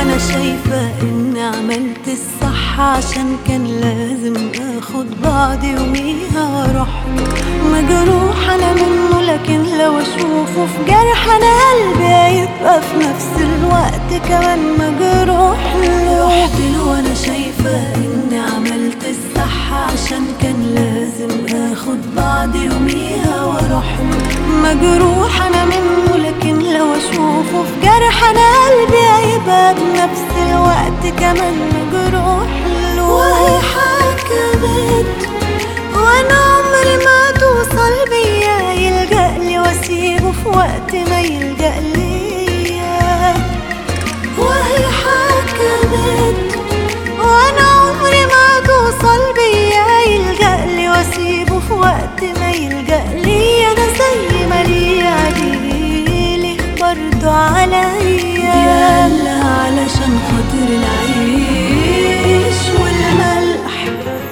وانا شايفة اني عملت الصح عشان كان لازم اخد بعض يوميها واروح له مجروح انا منه لكن لو اشوفه في جرح انا قلبي هيبقى في نفس الوقت كمان مجروح له رحت له وانا شايفة اني عملت الصح عشان كان لازم اخد بعض يوميها واروح له مجروح انا منه لكن لو اشوفه في جرح انا قلبي هيبقى بنفس الوقت كمان مجروح له وهي حكمت وانا عمري ما توصل بيا يلجأ لي واسيبه في وقت ما يلجأ ليا وهي حكمت وانا عمري ما توصل بيا يلجأ لي واسيبه في وقت ما يلجأ لي انا زي ما ليا ليه برضو عليا يلا علشان خاطر العيش والملح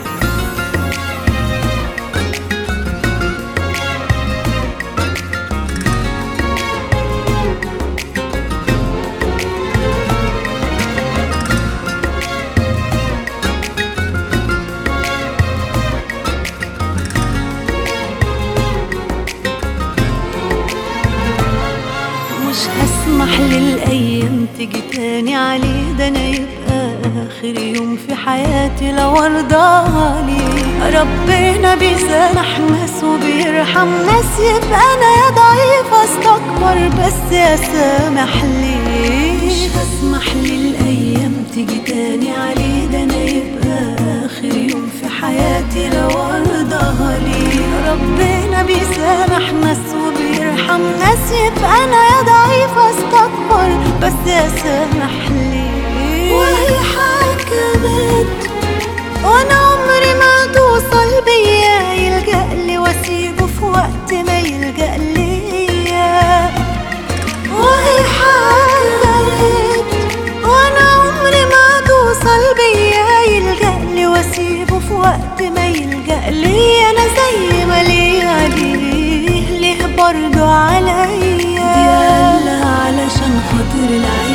مش هسمح للأيام تيجي تاني عليه ده أنا يبقى آخر يوم في حياتي لو أرضاها ليه ربنا بيسامح ناس وبيرحم ناس يبقى أنا يا ضعيف أستكبر بس يا سامح ليه مش هسمح للأيام تيجي تاني عليه ده أنا يبقى آخر يوم في حياتي لو أرضاها ليه ربنا بيسامح ناس وبيرحم ناس يبقى أنا يا ضعيف أستكبر بس يا سامح ليه وهي حكمت وانا عمري ما توصل بيا يلجأ لي واسيبه في وقت ما يلجأ ليا وهي حكمت وانا عمري ما توصل بيا يلجأ لي واسيبه في وقت ما يلجأ لي انا زي ما ليا ليه ليه برضو عليا يلا علشان خاطر العين